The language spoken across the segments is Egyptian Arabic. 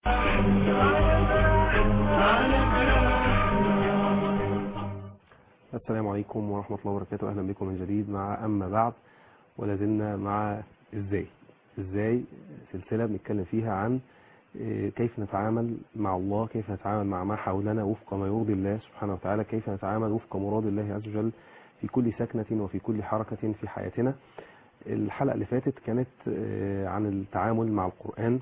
السلام عليكم ورحمة الله وبركاته أهلا بكم من جديد مع أما بعد ولازلنا مع إزاي إزاي سلسلة بنتكلم فيها عن إيه، كيف نتعامل مع الله كيف نتعامل مع ما حولنا وفق ما يرضي الله سبحانه وتعالى كيف نتعامل وفق مراد الله عز وجل في كل سكنة وفي كل حركة في حياتنا الحلقة اللي فاتت كانت آه، عن التعامل مع القرآن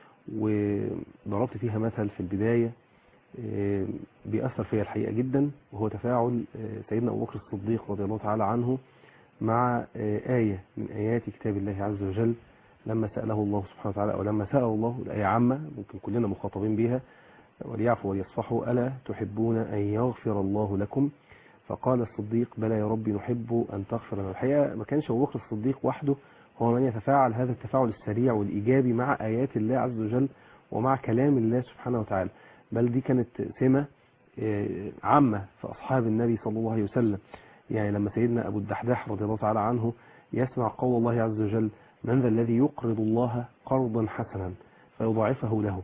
وضربت فيها مثل في البداية آه، بيأثر فيها الحقيقة جدا وهو تفاعل آه، سيدنا أبو بكر الصديق رضي الله تعالى عنه مع آه، آية من آيات كتاب الله عز وجل لما سأله الله سبحانه وتعالى أو لما سأل الله الآية عامة ممكن كلنا مخاطبين بها وليعفوا وليصفحوا ألا تحبون أن يغفر الله لكم فقال الصديق بلى يا رب نحب أن تغفر لنا الحقيقة ما كانش أبو بكر الصديق وحده هو من يتفاعل هذا التفاعل السريع والإيجابي مع آيات الله عز وجل ومع كلام الله سبحانه وتعالى بل دي كانت سمة آه، عامة في أصحاب النبي صلى الله عليه وسلم يعني لما سيدنا أبو الدحداح رضي الله تعالى عنه يسمع قول الله عز وجل من ذا الذي يقرض الله قرضا حسنا فيضاعفه له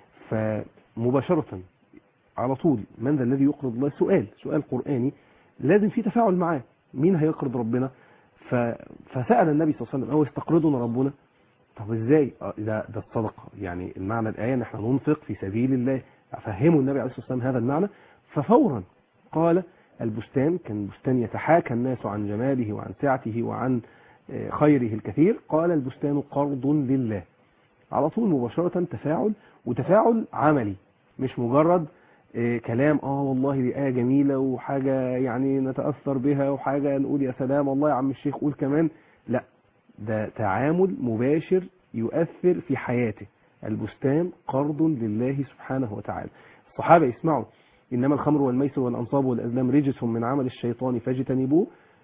فمباشرة على طول من ذا الذي يقرض الله سؤال سؤال قرآني لازم في تفاعل معاه مين هيقرض ربنا ف... فسأل النبي صلى الله عليه وسلم أو يستقرضنا ربنا طب ازاي آه، ده ده الصدقة يعني المعنى الآية ان احنا ننفق في سبيل الله فهموا النبي عليه الصلاة والسلام هذا المعنى ففورا قال البستان كان بستان يتحاكى الناس عن جماله وعن سعته وعن آه، خيره الكثير قال البستان قرض لله على طول مباشرة تفاعل وتفاعل عملي مش مجرد آه، كلام اه والله دي آية جميلة وحاجة يعني نتأثر بها وحاجة نقول يا سلام الله يا عم الشيخ قول كمان لا ده تعامل مباشر يؤثر في حياته البستان قرض لله سبحانه وتعالى الصحابة يسمعوا إنما الخمر والميسر والأنصاب والأزلام رجس من عمل الشيطان فاجتنبوه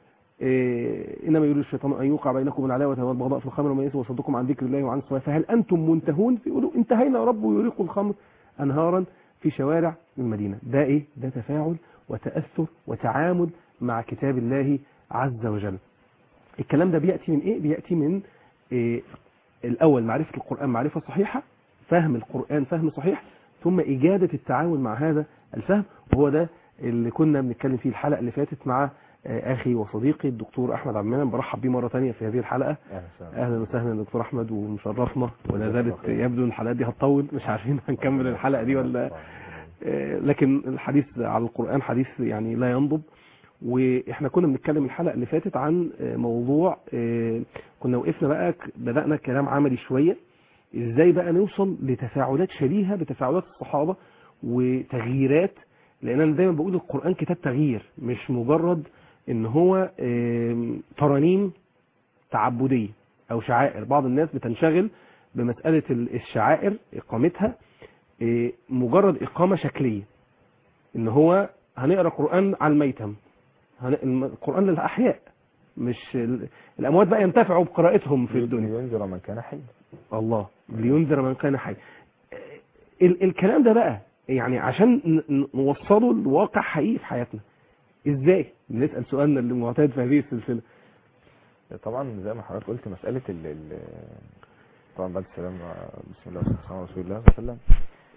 إيه، إنما يريد الشيطان أن يوقع بينكم العداوة والبغضاء في الخمر والميسر ويصدكم عن ذكر الله وعن الصلاة فهل أنتم منتهون فيقولوا انتهينا يا رب ويريق الخمر أنهارا في شوارع المدينة ده إيه؟ ده تفاعل وتأثر وتعامل مع كتاب الله عز وجل الكلام ده بيأتي من إيه؟ بيأتي من إيه الأول معرفة القرآن معرفة صحيحة فهم القرآن فهم صحيح ثم إجادة التعامل مع هذا الفهم وهو ده اللي كنا بنتكلم فيه الحلقة اللي فاتت مع آه، أخي وصديقي الدكتور أحمد عبد المنعم برحب بيه مرة تانية في هذه الحلقة أهلا وسهلا دكتور أحمد ومشرفنا ولا زالت يبدو إن الحلقات دي هتطول مش عارفين هنكمل الحلقة دي ولا آه، لكن الحديث على القرآن حديث يعني لا ينضب واحنا كنا بنتكلم الحلقة اللي فاتت عن آه، موضوع آه، كنا وقفنا بقى ك- بدأنا كلام عملي شوية ازاي بقى نوصل لتفاعلات شبيهة بتفاعلات الصحابة وتغييرات لان انا دايما بقول القرآن كتاب تغيير مش مجرد ان هو آم، ترانيم تعبدية او شعائر بعض الناس بتنشغل بمسألة ال- الشعائر اقامتها آه، مجرد اقامة شكلية ان هو هنقرا قرآن على الميتم هن- الم- القرآن للأحياء مش ال- الأموات بقى ينتفعوا بقراءتهم في الدنيا ينذر من كان حي الله لينذر من كان حي ال الكلام ده بقى يعني عشان ن- ن- نوصله لواقع حقيقي في حياتنا ازاي نسأل سؤالنا اللي معتاد في هذه السلسلة طبعا زي ما حضرتك قلت مسألة ال ال طبعا بعد السلام بسم الله والصلاة والسلام على رسول الله صلى الله عليه وسلم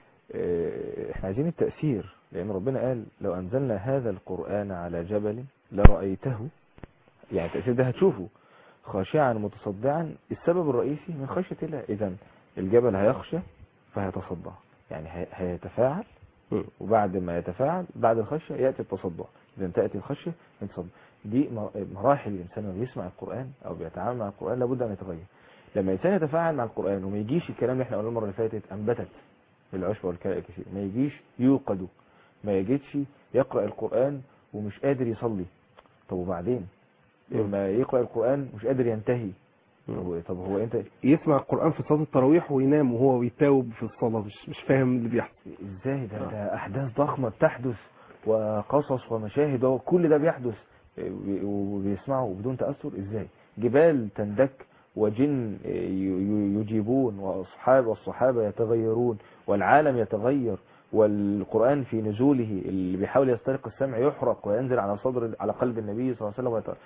آه، احنا عايزين التأثير لأن ربنا قال لو أنزلنا هذا القرآن على جبل لرأيته يعني التأثير ده هتشوفه خاشعا متصدعا السبب الرئيسي من خشية الله إذا الجبل هيخشى فهيتصدع يعني هي- هيتفاعل م. وبعد ما يتفاعل بعد الخشية يأتي التصدع إذا تأتي الخشية يتصدع دي م- مراحل الإنسان لما بيسمع القرآن أو بيتعامل مع القرآن لابد أن يتغير لما الإنسان يتفاعل مع القرآن وما يجيش الكلام اللي احنا قلناه المرة اللي فاتت أنبتت العشب والكلام كثير ما يجيش يوقد ما يجيش يقرأ القرآن ومش قادر يصلي طب وبعدين لما يقرأ القرآن مش قادر ينتهي طب هو- طب هو انت يسمع القرآن في صلاة التراويح وينام وهو بيتاوب في الصلاة مش مش فاهم اللي بيحصل ازاي ده ده احداث ضخمه بتحدث وقصص ومشاهد وكل ده بيحدث و- وبيسمعوا بدون تاثر ازاي جبال تندك وجن ي- ي- يجيبون واصحاب والصحابه يتغيرون والعالم يتغير والقران في نزوله اللي بيحاول يسترق السمع يحرق وينزل على صدر على قلب النبي صلى الله عليه وسلم ويت-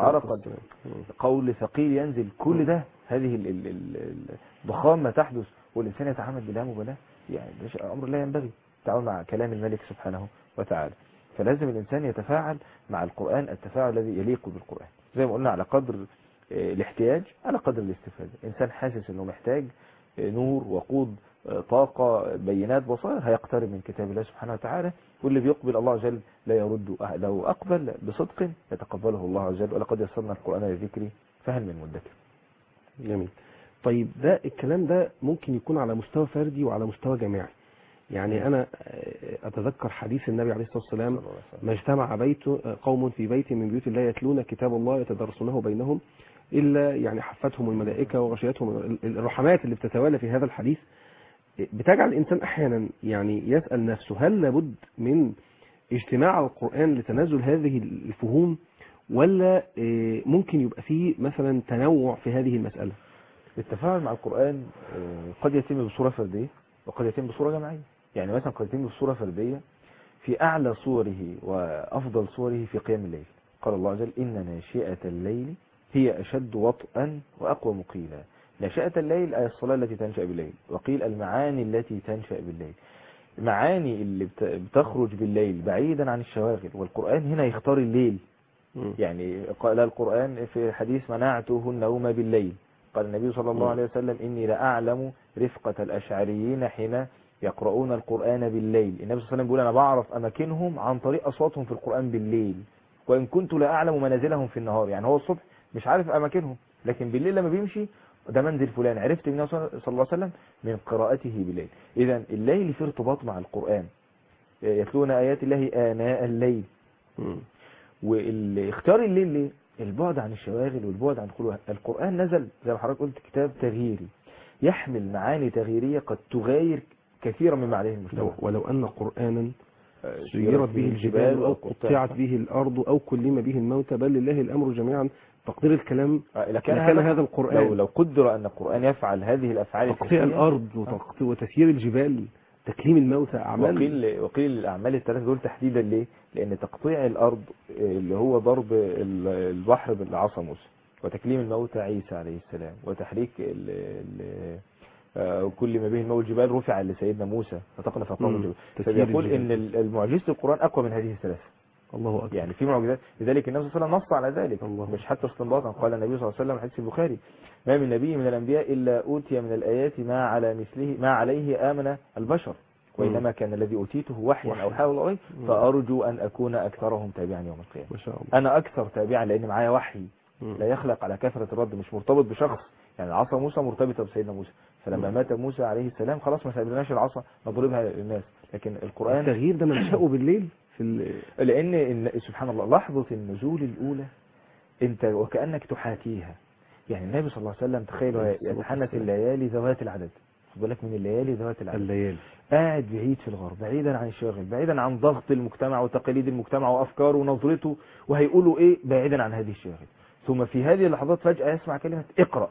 فصدعرق قول ثقيل ينزل كل ده هذه ال- ال- ال- الضخامة تحدث والإنسان يتعامل بلا مبالاة يعني ده شيء- أمر لا ينبغي التعامل مع كلام الملك سبحانه وتعالى فلازم الإنسان يتفاعل مع القرآن التفاعل الذي يليق بالقرآن زي ما قلنا على قدر آه، الاحتياج على قدر الاستفادة إنسان حاسس أنه محتاج آه، نور وقود آه، طاقة بينات بصائر هيقترب من كتاب الله سبحانه وتعالى واللي بيقبل الله عز وجل لا يرد أه- لو أقبل بصدق يتقبله الله عز وجل ولقد يسرنا القرآن للذكر فهل من مدكر جميل طيب ده الكلام ده ممكن يكون على مستوى فردي وعلى مستوى جماعي يعني انا آه، اتذكر حديث النبي عليه الصلاه والسلام صلى الله عليه وسلم. ما اجتمع بيت قوم في بيت من بيوت الله يتلون كتاب الله يتدرسونه بينهم الا يعني حفتهم الملائكه وغشيتهم ال- الرحمات اللي بتتوالى في هذا الحديث بتجعل الانسان احيانا يعني يسال نفسه هل لابد من اجتماع القران لتنازل هذه الفهوم ولا آه، ممكن يبقى فيه مثلا تنوع في هذه المساله التفاعل مع القرآن آه، قد يتم بصورة فردية وقد يتم بصورة جماعية يعني مثلا قد يتم بصورة فردية في أعلى صوره وأفضل صوره في قيام الليل قال الله عز وجل إن ناشئة الليل هي أشد وطئا وأقوى مقيلا ناشئة الليل أي الصلاة التي تنشأ بالليل وقيل المعاني التي تنشأ بالليل المعاني اللي بت- بتخرج بالليل بعيدا عن الشواغل والقرآن هنا يختار الليل يعني قال القرآن في حديث منعته النوم بالليل قال النبي صلى الله مم. عليه وسلم إني لأعلم رفقة الأشعريين حين يقرؤون القرآن بالليل النبي صلى الله عليه وسلم بيقول أنا بعرف أماكنهم عن طريق أصواتهم في القرآن بالليل وإن كنت لا أعلم منازلهم في النهار يعني هو الصبح مش عارف أماكنهم لكن بالليل لما بيمشي ده منزل فلان عرفت من النبي صلى الله عليه وسلم من قراءته بالليل إذا الليل فيه ارتباط مع القرآن يتلون آيات الله آناء الليل مم. واختيار الليل ليه البعد عن الشواغل والبعد عن كل القرآن نزل زي ما حضرتك قلت كتاب تغييري يحمل معاني تغييرية قد تغير كثيرا من معاني المجتمع لو ولو ان قرانا آه، سيرت به الجبال او قطعت به به الارض او كلم به الموتى بل لله الامر جميعا تقدير الكلام لكان كان هذا هذا لو, القران لو قدر أن القرآن يفعل هذه الأفعال تقطيع الكثيرة الارض وتقط- وتسيير الجبال تكليم الموتى اعمال وقيل وقيل الأعمال الثلاثة دول تحديدا ليه؟ لأن تقطيع الأرض آه، اللي هو ضرب ال- البحر بالعصا موسى وتكليم الموتى عيسى عليه السلام وتحريك ال ال آه، كل ما به الماء والجبال رفع لسيدنا موسى فتقنا فقام مم. الجبال تسيير فيقول الجبال. ان ال- معجزة القرآن أقوى من هذه الثلاثة الله اكبر يعني في معجزات لذلك النبي صلى الله عليه وسلم نص على ذلك الله. مش حتى استنباطا قال النبي صلى الله عليه وسلم حديث البخاري ما من نبي من الأنبياء إلا أوتي من الآيات ما على مثله ما عليه آمن البشر وإنما كان الذي أوتيته وحيا وحي. أو حاول الله مم. فأرجو أن أكون أكثرهم تابعا يوم القيامة ما شاء الله أنا أكثر تابعا لأن معايا وحي مم. لا يخلق على كثرة الرد مش مرتبط بشخص يعني عصا موسى مرتبطة بسيدنا موسى فلما مم. مات موسى عليه السلام خلاص ما سيبناش العصا نضربها للناس لكن القرآن التغيير ده منشأه بالليل في ال... لان إن سبحان الله لحظة النزول الاولى انت وكأنك تحاكيها يعني النبي صلى الله عليه وسلم تخيل وهو يتحنث الليالي ذوات العدد خد بالك من الليالي ذوات العدد الليالي قاعد بعيد في الغرب بعيدا عن الشاغل بعيدا عن ضغط المجتمع وتقاليد المجتمع وافكاره ونظرته وهيقولوا ايه بعيدا عن هذه الشاغل ثم في هذه اللحظات فجأة يسمع كلمة اقرأ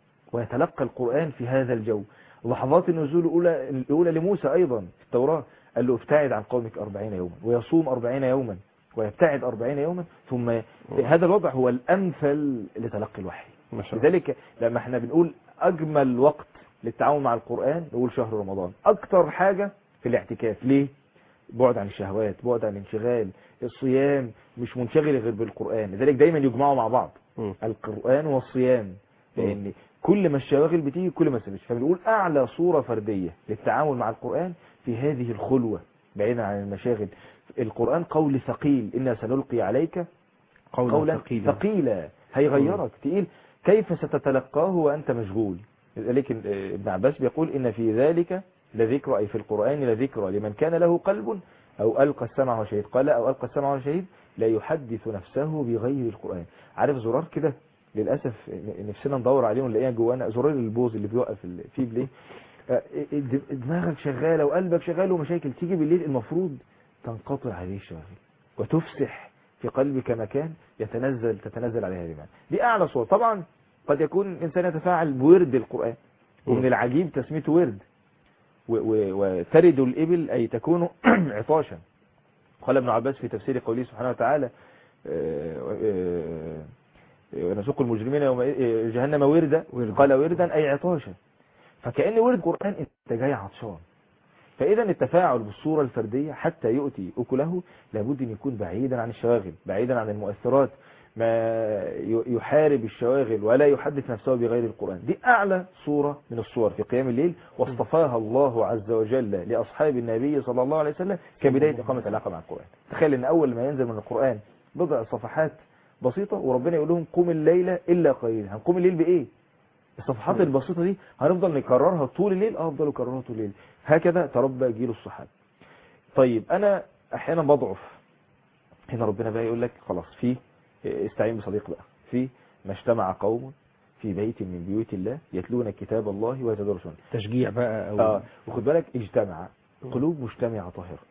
ويتلقى القرآن في هذا الجو لحظات النزول الأولى, الأولى لموسى أيضا في التوراة قال له ابتعد عن قومك أربعين يوما ويصوم أربعين يوما ويبتعد أربعين يوما ثم هذا الوضع هو الأمثل لتلقي الوحي ما شاء الله لذلك لما احنا بنقول أجمل وقت للتعامل مع القرآن نقول شهر رمضان أكتر حاجة في الاعتكاف ليه؟ بعد عن الشهوات بعد عن الانشغال الصيام مش منشغل غير بالقرآن لذلك دايما يجمعوا مع بعض مم. القرآن والصيام لأن كل ما الشواغل بتيجي كل ما سمش فبنقول أعلى صورة فردية للتعامل مع القرآن في هذه الخلوة بعيدا عن المشاغل القرآن قول ثقيل إنا سنلقي عليك قولا, قولا ثقيلا ثقيلا هيغيرك تقيل كيف ستتلقاه وأنت مشغول لذلك ابن عباس بيقول إن في ذلك لذكر أي في القرآن لذكرى لمن كان له قلب أو ألقى السمع وشهيد قال أو ألقى السمع وشهيد لا يحدث نفسه بغير القرآن عارف زرار كده للأسف نفسنا ندور عليه ونلاقيها جوانا زرار البوز اللي بيوقف ال- فيه بليه آه، دماغك شغالة وقلبك شغال ومشاكل تيجي بالليل المفروض تنقطع هذه الشواغل وتفسح في قلبك مكان يتنزل تتنزل عليه هذه المعاني دي أعلى صور طبعا قد يكون الإنسان يتفاعل بورد القرآن ومن العجيب تسميته ورد و- و- وترد الإبل أي تكون عطاشا قال ابن عباس في تفسير قوله سبحانه وتعالى آه، آه، ونسوق المجرمين يوم جهنم وردا وردا. قال وردا أي عطاشا فكأن ورد قرآن انت جاي عطشان فإذا التفاعل بالصورة الفردية حتى يؤتي أكله لابد أن يكون بعيدا عن الشواغل بعيدا عن المؤثرات ما ي- يحارب الشواغل ولا يحدث نفسه بغير القرآن دي أعلى صورة من الصور في قيام الليل واصطفاها الله عز وجل لأصحاب النبي صلى الله عليه وسلم كبداية إقامة العلاقة مع القرآن تخيل أن أول ما ينزل من القرآن بضع صفحات بسيطة وربنا يقول لهم قوم الليلة إلا قليلا هنقوم الليل بإيه الصفحات البسيطة دي هنفضل نكررها طول الليل اه افضل اكررها طول الليل هكذا تربى جيل الصحابة طيب انا احيانا بضعف هنا ربنا بقى يقول لك خلاص في استعين بصديق بقى في ما اجتمع قوم في بيت من بيوت الله يتلون كتاب الله ويتدرسون تشجيع بقى او اه وخد بالك اجتمع قلوب مجتمعة طاهرة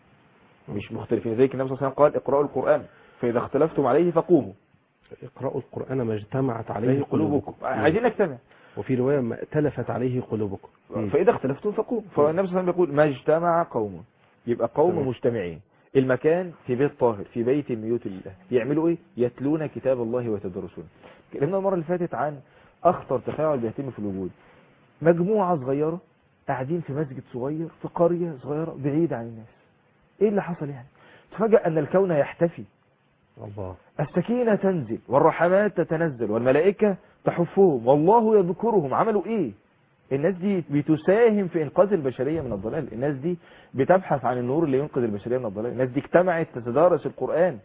مش مختلفين زي النبي صلى الله عليه وسلم قال اقرأوا القرآن فإذا اختلفتم عليه فقوموا اقرأوا القرآن ما اجتمعت عليه عليه قلوبكم قلوبكم عايزين نجتمع وفي رواية ما ائتلفت عليه قلوبكم مم. فإذا اختلفتم فقوم فالنبي صلى الله عليه وسلم يقول ما اجتمع قوم يبقى قوم تمام. مجتمعين المكان في بيت طاهر في بيت من بيوت الله يعملوا ايه يتلون كتاب الله ويتدرسون اتكلمنا المرة اللي فاتت عن اخطر تفاعل بيتم في الوجود مجموعة صغيرة قاعدين في مسجد صغير في قرية صغيرة بعيدة عن الناس ايه اللي حصل يعني تفاجأ ان الكون يحتفي الله السكينة تنزل والرحمات تتنزل والملائكة تحفهم والله يذكرهم عملوا ايه الناس دي بتساهم في انقاذ البشرية من الضلال الناس دي بتبحث عن النور اللي ينقذ البشرية من الضلال الناس دي اجتمعت تتدارس القرآن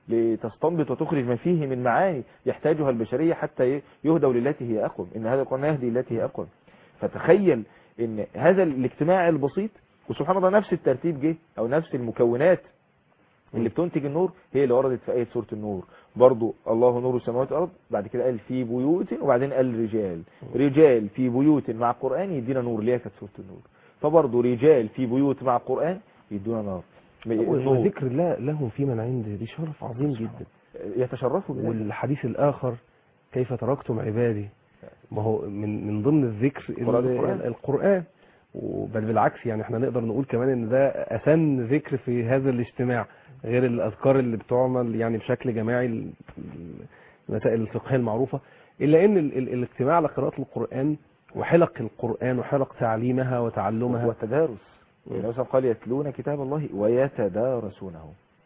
لتستنبط وتخرج ما فيه من معاني يحتاجها البشرية حتى يهدوا للتي هي أقوم إن هذا القرآن يهدي للتي هي أقوم فتخيل إن هذا الاجتماع البسيط وسبحان الله نفس الترتيب جه أو نفس المكونات اللي بتنتج النور هي اللي وردت في آية سورة النور برضو الله نور السماوات والأرض بعد كده قال في بيوت وبعدين قال رجال رجال في بيوت مع قرآن يدينا نور اللي هي كانت سورة النور فبرضو رجال في بيوت مع قرآن يدونا نار النور وذكر الله لهم في من عنده دي شرف عظيم جدا يتشرفوا بذلك والحديث الآخر كيف تركتم عبادي ما هو من من ضمن الذكر القرآن. القرآن, القرآن بل بالعكس يعني احنا نقدر نقول كمان ان ده أسن ذكر في هذا الاجتماع غير الأذكار اللي بتعمل يعني بشكل جماعي ال- المسائل الفقهية المعروفة إلا ان ال- ال- الاجتماع لقراءة القرآن وحلق القرآن وحلق تعليمها وتعلمها والتدارس النبي صلى الله عليه وسلم قال يتلون كتاب الله ويتدارسونه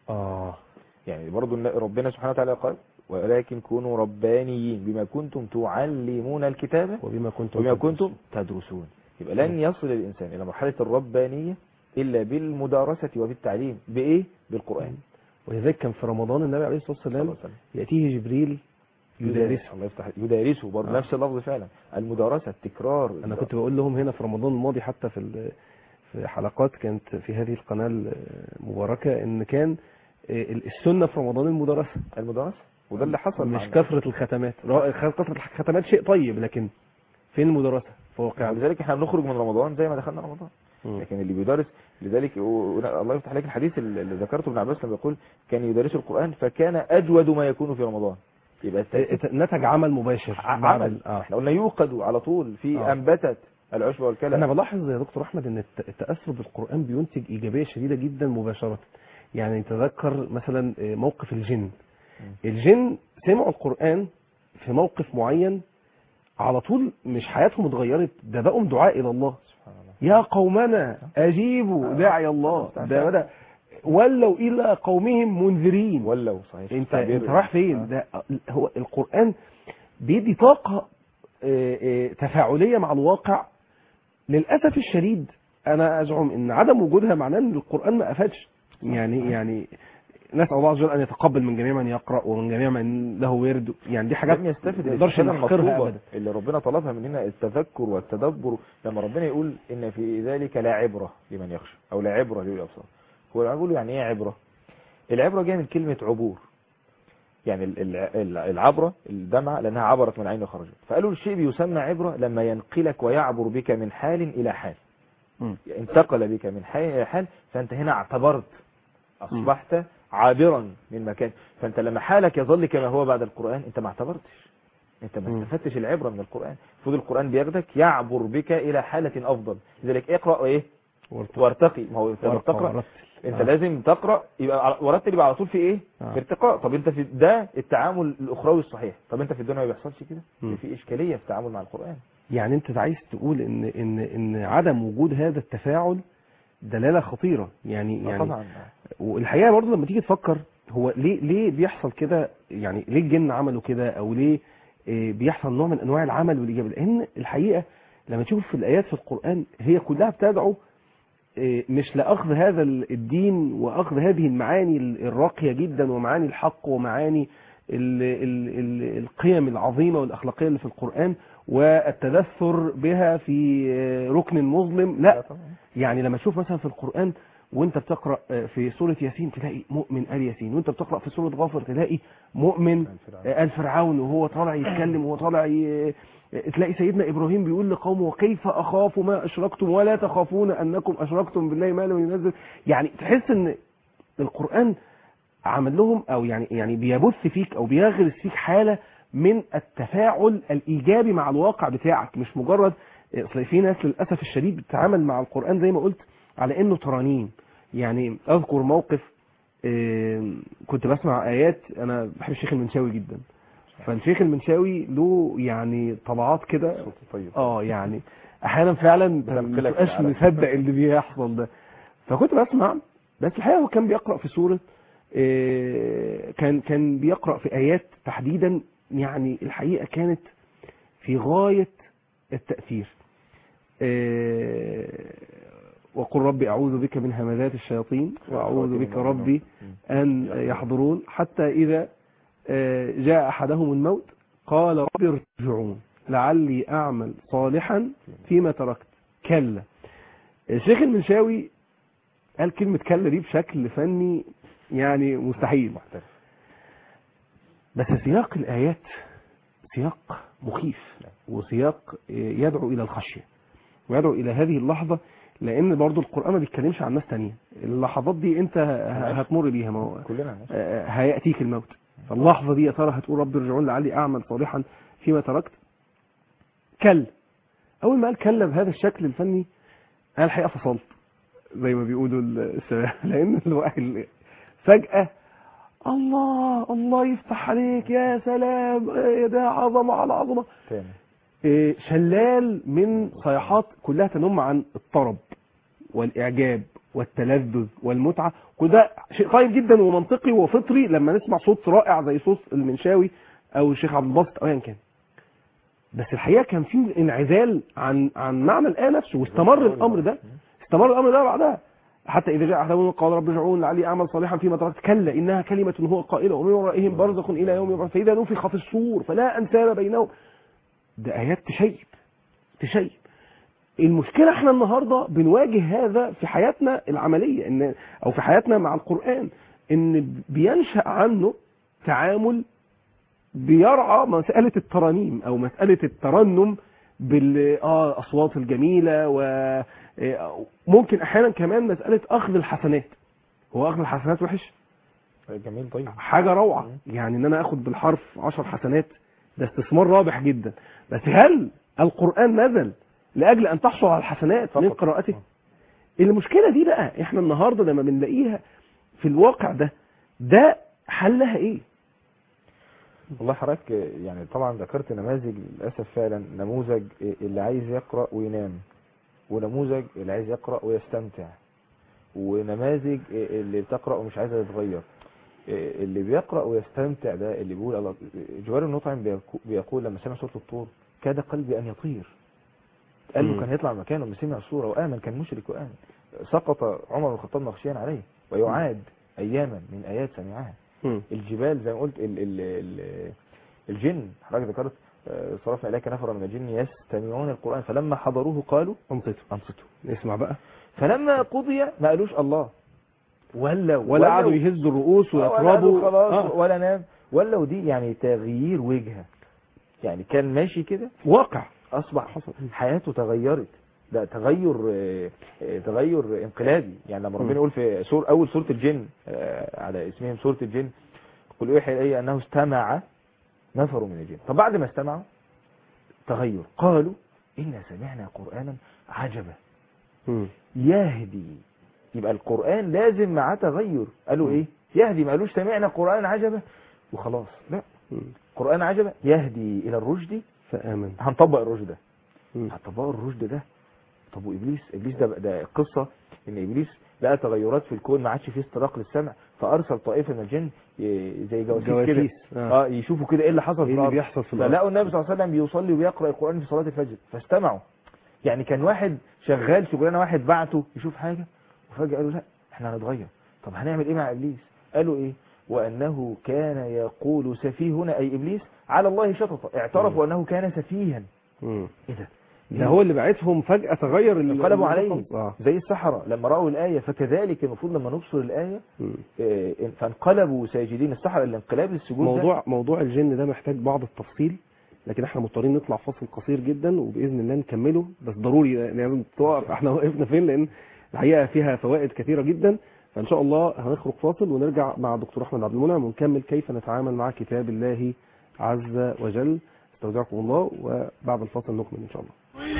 آه يعني برضو الن- ربنا سبحانه وتعالى قال ولكن كونوا ربانيين بما كنتم تعلمون الكتاب وبما كنتم وبما كنتم تدرسون يبقى لن يصل الإنسان إلى مرحلة الربانية إلا بالمدارسة وبالتعليم بإيه؟ بالقرآن ولذلك كان في رمضان النبي عليه الصلاة صلى الله والسلام عليه وسلم يأتيه جبريل يدارسه الله يفتح يدارسه برضه آه. نفس اللفظ فعلا المدارسة التكرار انا كنت بقول لهم هنا في رمضان الماضي حتى في ال- في حلقات كانت في هذه القناه المباركه ان كان ال- السنه في رمضان المدارسه المدارسة وده اللي حصل مش معنا. كثره الختمات را- كثره الختمات شيء طيب لكن فين المدارسه في واقع ولذلك احنا بنخرج من رمضان زي ما دخلنا رمضان لكن اللي بيدرس لذلك و- و- الله يفتح عليك الحديث اللي ذكرته ابن عباس لما يقول كان يدرس القرآن فكان أجود ما يكون في رمضان يبقى التأكيد نتج عمل مباشر ع- بعد عمل ال- اه احنا قلنا يوقد على طول في آه. أنبتت العشب والكلى انا بلاحظ يا دكتور احمد ان الت- التاثر بالقران بينتج ايجابيه شديده جدا مباشره يعني تذكر مثلا موقف الجن الجن سمعوا القران في موقف معين على طول مش حياتهم اتغيرت ده بقوا دعاء الى الله سبحان الله يا قومنا اجيبوا داعي الله ده بدا ولوا الى قومهم منذرين ولوا صحيح انت تعبير- انت رايح فين ده هو القران بيدي طاقه آه، آه، تفاعليه مع الواقع للاسف الشديد انا ازعم ان عدم وجودها معناه ان القران ما افادش يعني يعني نسال الله عز وجل ان يتقبل من جميع من يقرا ومن جميع من له ورد يعني دي حاجات لم يستفد ما نقدرش الاستفادة نحقرها المطلوبة ابدا اللي ربنا طلبها مننا التذكر والتدبر لما ربنا يقول ان في ذلك لا عبرة لمن يخشى او لا عبرة لأولي الابصار هو يقول يعني ايه عبرة العبرة جايه من كلمة عبور يعني ال- ال- ال- العبرة الدمعة لأنها عبرت من عين وخرجت فقالوا الشيء بيسمى عبرة لما ينقلك ويعبر بك من حال إلى حال مم. انتقل بك من حال إلى حال فأنت هنا اعتبرت أصبحت عابرا من مكان فأنت لما حالك يظل كما هو بعد القرآن أنت ما اعتبرتش أنت ما مم. استفدتش العبرة من القرآن المفروض القرآن بياخدك يعبر بك إلى حالة أفضل لذلك اقرأ وإيه وارتقى وارتقي ما هو أنت لما وارتقى بتقرأ ورتل انت آه. لازم تقرا يبقى على- ورتل يبقى على طول في ايه آه. في ارتقاء طب انت في ده التعامل الاخروي الصحيح طب انت في الدنيا ما بيحصلش كده مم. في اشكاليه في التعامل مع القران يعني انت عايز تقول ان ان ان عدم وجود هذا التفاعل دلاله خطيره يعني آه يعني طبعا والحقيقه برضه لما تيجي تفكر هو ليه ليه بيحصل كده يعني ليه الجن عملوا كده او ليه آه، بيحصل نوع من انواع العمل والاجابه لان الحقيقه لما تشوف في الايات في القران هي كلها بتدعو آه، مش لاخذ هذا ال- الدين واخذ هذه المعاني ال- الراقيه جدا ومعاني الحق ومعاني ال ال ال القيم العظيمه والاخلاقيه اللي في القران والتدثر بها في آه، ركن مظلم لا طبعا يعني لما تشوف مثلا في القرآن وانت بتقرأ آه، في سورة ياسين تلاقي مؤمن آل ياسين وانت بتقرأ في سورة غافر تلاقي مؤمن آه، آل فرعون وهو طالع يتكلم وهو طالع ي... تلاقي سيدنا إبراهيم بيقول لقومه وكيف أخاف ما أشركتم ولا تخافون أنكم أشركتم بالله ما لم ينزل يعني تحس إن القرآن عمل لهم أو يعني يعني بيبث فيك أو بيغرس فيك حالة من التفاعل الإيجابي مع الواقع بتاعك مش مجرد اصل في ناس للاسف الشديد بتتعامل مع القران زي ما قلت على انه ترانيم يعني اذكر موقف آه، كنت بسمع ايات انا بحب الشيخ المنشاوي جدا فالشيخ المنشاوي له يعني طبعات كده صوت طيب اه يعني احيانا فعلا ما بتنقلك تبقاش العالم. مصدق اللي بيحصل ده فكنت بسمع بس الحقيقه هو كان بيقرا في سوره آه، كان كان بيقرا في ايات تحديدا يعني الحقيقه كانت في غايه التاثير آه، وقل ربي اعوذ بك من همذات الشياطين واعوذ بك ربي أن يحضرون حتى إذا آه، جاء أحدهم الموت قال رب ارجعون لعلي أعمل صالحا فيما تركت كلا الشيخ المنشاوي قال كلمة كلا دي بشكل فني يعني مستحيل محترف بس سياق الآيات سياق مخيف وسياق يدعو إلى الخشية ويدعو إلى هذه اللحظة لأن برضو القرآن ما بيتكلمش عن ناس تانية اللحظات دي أنت ه- هتمر بيها ما هو كلنا ماشي. آه، هيأتيك الموت فاللحظة دي يا ترى هتقول رب ارجعون لعلي أعمل صالحا فيما تركت كلا أول ما قال كلا بهذا الشكل الفني أنا الحقيقة فصلت زي ما بيقولوا الشباب لأن الواحد فجأة الله الله يفتح عليك يا سلام إيه ده عظمة على عظمة تاني إيه، شلال من صيحات كلها تنم عن الطرب والإعجاب والتلذذ والمتعة كل ده شيء طيب جدا ومنطقي وفطري لما نسمع صوت رائع زي صوت المنشاوي أو الشيخ عبد الباسط أو أيا كان بس الحقيقة كان في انعزال عن عن معنى الآية نفسه واستمر الأمر ده استمر الأمر ده بعدها حتى إذا جاء أحدهم قال رب ارجعون لعلي أعمل صالحا فيما تركت كلا إنها كلمة هو قائلة ومن ورائهم برزخ إلى يوم يبعث فإذا نفخ في الصور فلا أنساب بينهم ده آيات تشيب تشيب المشكلة احنا النهاردة بنواجه هذا في حياتنا العملية ان او في حياتنا مع القرآن ان بينشأ عنه تعامل بيرعى مسألة الترانيم او مسألة الترنم بالاصوات الجميلة وممكن احيانا كمان مسألة اخذ الحسنات هو اخذ الحسنات وحش جميل طيب حاجة روعة يعني ان انا اخد بالحرف عشر حسنات ده استثمار رابح جدا بس هل القرآن نزل لأجل أن تحصل على الحسنات من فقط. قراءته المشكلة دي بقى احنا النهاردة لما بنلاقيها في الواقع ده ده حلها ايه والله حضرتك يعني طبعا ذكرت نماذج للاسف فعلا نموذج اللي عايز يقرا وينام ونموذج اللي عايز يقرا ويستمتع ونماذج اللي بتقرا ومش عايزه تتغير اللي بيقرا ويستمتع ده اللي بيقول الله جوار المطعم بيقو- بيقول لما سمع صوت الطور كاد قلبي ان يطير قال له مم. كان هيطلع مكانه لما سمع الصوره وامن كان مشرك وامن سقط عمر بن الخطاب مغشيا عليه ويعاد اياما من ايات سمعها الجبال زي ما قلت ال ال ال الجن حضرتك ذكرت آه، صرفنا اليك نفرا من الجن يستمعون القران فلما حضروه قالوا انصتوا انصتوا اسمع بقى فلما قضي ما قالوش الله ولا ولا قعدوا يهزوا الرؤوس ولا ويطربوا قعدوا خلاص آه. ولا نام ولا ودي يعني تغيير وجهه يعني كان ماشي كده واقع اصبح حصل حياته تغيرت ده تغير آه، آه، تغير انقلابي يعني لما ربنا م. يقول في سور اول سوره الجن آه، على اسمهم سوره الجن قل اوحي الي انه استمع نفر من الجن طب بعد ما استمعوا تغير قالوا انا سمعنا قرانا عجبا مم. يهدي يبقى القرآن لازم معاه تغير قالوا ايه يهدي ما قالوش سمعنا قرآن عجبا وخلاص لا مم. قرآن عجبا يهدي الى الرشد فآمن هنطبق الرشد ده مم. هنطبق الرشد ده طب وابليس ابليس ده ده قصه ان ابليس لقى تغيرات في الكون ما عادش فيه استراق للسمع فارسل طائفه من الجن ي- زي جواسيس كده جواسيس آه. اه يشوفوا كده ايه اللي حصل ايه في اللي الارض بيحصل في الارض فلقوا النبي صلى الله عليه وسلم بيصلي وبيقرا القران في صلاه الفجر فاستمعوا يعني كان واحد شغال شغلانه واحد بعته يشوف حاجه وفجاه قالوا لا احنا هنتغير طب هنعمل ايه مع ابليس قالوا ايه وانه كان يقول سفيهنا اي ابليس على الله شططا اعترفوا انه كان سفيها مم. ايه ده ده هو اللي بعتهم فجأة تغير ال- انقلبوا عليه الرقم. اه زي السحرة لما رأوا الآية فكذلك المفروض لما نبصر الآية مم. آه، فانقلبوا ساجدين السحرة الانقلاب السجود ده موضوع موضوع الجن ده محتاج بعض التفصيل لكن احنا مضطرين نطلع فاصل قصير جدا وباذن الله نكمله بس ضروري لازم تقف احنا وقفنا فين لان الحقيقه فيها فوائد كثيره جدا فان شاء الله هنخرج فاصل ونرجع مع الدكتور احمد عبد المنعم ونكمل كيف نتعامل مع كتاب الله عز وجل استودعكم الله وبعد الفاصل نكمل ان شاء الله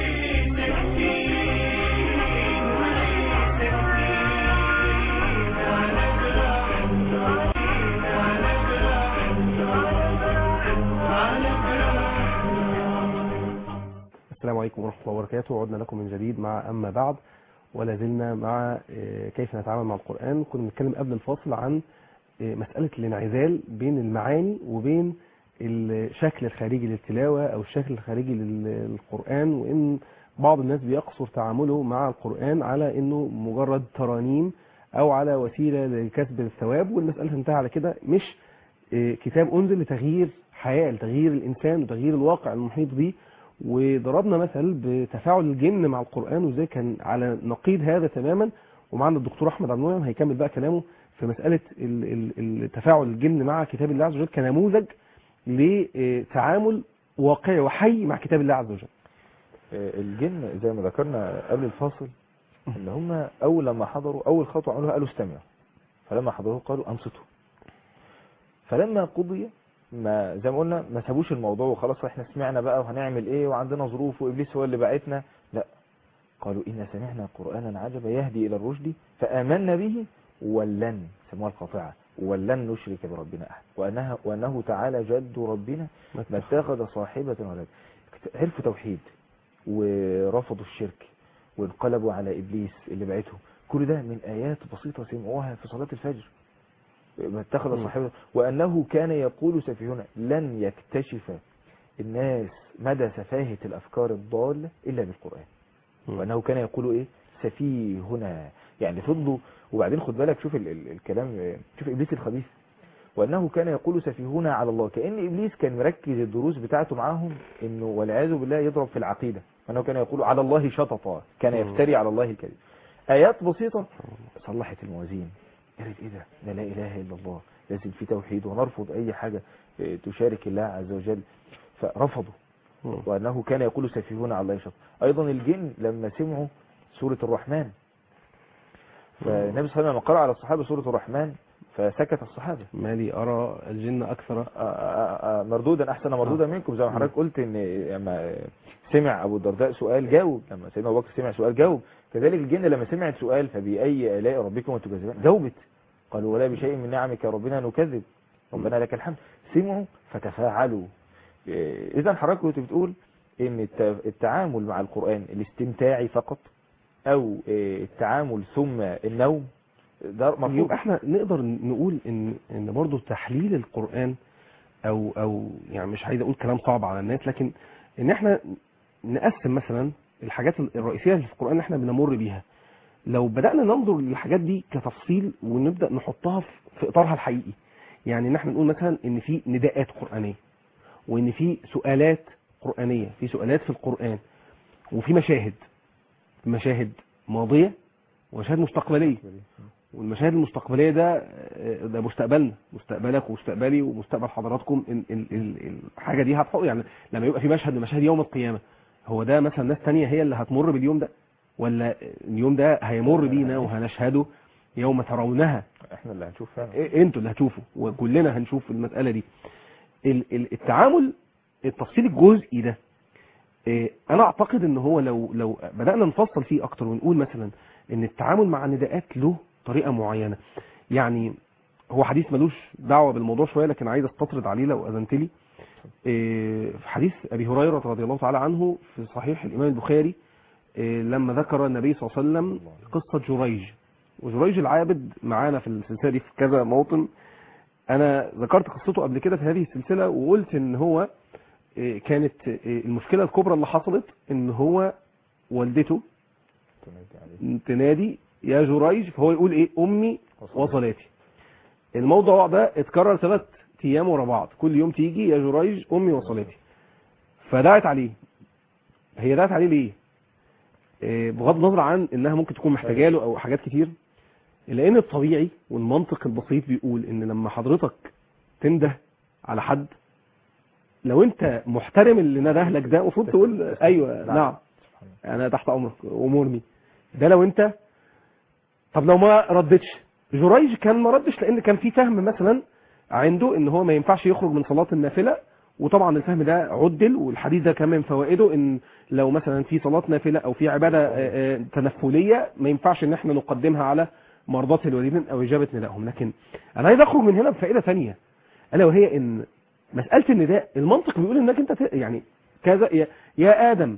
السلام عليكم ورحمة الله وبركاته وعدنا لكم من جديد مع أما بعد ولا زلنا مع آه، كيف نتعامل مع القرآن كنا بنتكلم قبل الفاصل عن آه، مسألة الانعزال بين المعاني وبين الشكل الخارجي للتلاوة أو الشكل الخارجي لل- للقرآن وإن بعض الناس بيقصر تعامله مع القرآن على إنه مجرد ترانيم أو على وسيلة لكسب الثواب والمسألة انتهى على كده مش آه، كتاب أنزل لتغيير حياة لتغيير الإنسان وتغيير الواقع المحيط به وضربنا مثل بتفاعل الجن مع القرآن وازاي كان على نقيض هذا تماما ومعنا الدكتور احمد عبد المنعم هيكمل بقى كلامه في مسألة ال- ال- التفاعل الجن مع كتاب الله عز وجل كنموذج لتعامل واقعي وحي مع كتاب الله عز وجل آه، الجن زي ما ذكرنا قبل الفاصل ان هم اول لما حضروا اول خطوه عملوها قالوا استمعوا فلما حضروا قالوا انصتوا فلما قضي ما زي ما قلنا ما سابوش الموضوع وخلاص احنا سمعنا بقى وهنعمل ايه وعندنا ظروف وابليس هو اللي بعتنا لا قالوا إن سمعنا قرآنا عجبا يهدي إلى الرشد فآمنا به ولن سموها القاطعة ولن نشرك بربنا أحد وأنها وأنه تعالى جد ربنا ما اتخذ صاحبة ولا عرفوا توحيد ورفضوا الشرك وانقلبوا على إبليس اللي بعته كل ده من آيات بسيطة سمعوها في صلاة الفجر ما اتخذ مم. صاحبة وأنه كان يقول سفيهنا لن يكتشف الناس مدى سفاهة الأفكار الضالة إلا بالقرآن مم. وأنه كان يقول إيه سفيهنا يعني فضلوا وبعدين خد بالك شوف ال ال الكلام شوف إبليس الخبيث وأنه كان يقول سفيهنا على الله كأن إبليس كان مركز الدروس بتاعته معاهم إنه والعياذ بالله يضرب في العقيدة وأنه كان يقول على الله شططا كان مم. يفتري على الله الكذب آيات بسيطة صلحت الموازين قالت إيه ده ده لا إله إلا الله لازم في توحيد ونرفض أي حاجة اه، تشارك الله عز وجل فرفضوا مم. وأنه كان يقول سفيهون على الله شطط أيضا الجن لما سمعوا سورة الرحمن فالنبي صلى الله عليه وسلم لما قرأ على الصحابة سورة الرحمن فسكت الصحابة ما لي أرى الجن أكثر آه، آه، آه، مردودا احسن مردودا منكم زي ما حضرتك قلت ان لما سمع ابو الدرداء سؤال جاوب لما سيدنا ابو بكر سمع سؤال جاوب كذلك الجن لما سمعت سؤال فبأي آلاء ربكم تكذبان جاوبت قالوا ولا بشيء من نعمك ربنا نكذب ربنا لك الحمد سمعوا فتفاعلوا اذا حضرتك كنت بتقول ان الت- التعامل مع القرآن الاستمتاعي فقط او آه، التعامل ثم النوم ده مرفوض يبقى احنا نقدر نقول ان ان برضه تحليل القرآن او او يعني مش عايز اقول كلام صعب على الناس لكن ان احنا نقسم مثلا الحاجات الرئيسيه اللي في القرآن اللي احنا بنمر بيها لو بدأنا ننظر للحاجات دي كتفصيل ونبدأ نحطها في- في اطارها الحقيقي يعني ان احنا نقول مثلا ان في نداءات قرآنية وان في سؤالات قرآنية في سؤالات في القرآن وفي مشاهد مشاهد ماضية ومشاهد مستقبلية والمشاهد المستقبليه ده آه، ده مستقبلنا مستقبلك ومستقبلي ومستقبل حضراتكم ال- ال- ال- الحاجه دي هتحط يعني لما يبقى في مشهد من مشاهد يوم القيامه هو ده مثلا ناس تانية هي اللي هتمر باليوم ده ولا اليوم ده هيمر بينا وهنشهده يوم ترونها احنا اللي هنشوف فعلا إيه- انتوا اللي هتشوفوا وكلنا هنشوف المساله دي ال- ال- التعامل التفصيل الجزئي ده إيه، انا اعتقد ان هو لو لو بدانا نفصل فيه اكتر ونقول مثلا ان التعامل مع النداءات له طريقه معينه يعني هو حديث ملوش دعوه بالموضوع شويه لكن عايز استطرد عليه لو اذنت لي إيه، في حديث ابي هريره رضي الله تعالى عنه في صحيح الامام البخاري إيه، لما ذكر النبي صلى الله عليه وسلم قصه جريج وجريج العابد معانا في السلسله دي في كذا موطن انا ذكرت قصته قبل كده في هذه السلسله وقلت ان هو إيه، كانت إيه، المشكله الكبرى اللي حصلت ان هو والدته تنادي عليه. تنادي يا جريج فهو يقول ايه امي وصلاتي الموضوع ده اتكرر ثلاث ايام ورا بعض كل يوم تيجي يا جريج امي وصلاتي فدعت عليه هي دعت عليه ليه إيه، بغض النظر عن انها ممكن تكون محتاجه له او حاجات كتير لان الطبيعي والمنطق البسيط بيقول ان لما حضرتك تنده على حد لو انت محترم اللي نده لك ده المفروض تقول ايوه نعم. نعم انا تحت امرك امورني ده لو انت طب لو ما ردتش جريج كان ما ردش لان كان في فهم مثلا عنده ان هو ما ينفعش يخرج من صلاه النافله وطبعا الفهم ده عدل والحديث ده كمان من فوائده ان لو مثلا في صلاه نافله او في عباده آه، آه، تنفليه ما ينفعش ان احنا نقدمها على مرضاه الوالدين او اجابه ندائهم لكن انا عايز اخرج من هنا بفائده ثانيه الا وهي ان مساله النداء المنطق بيقول انك انت ت- يعني كذا يا, يا ادم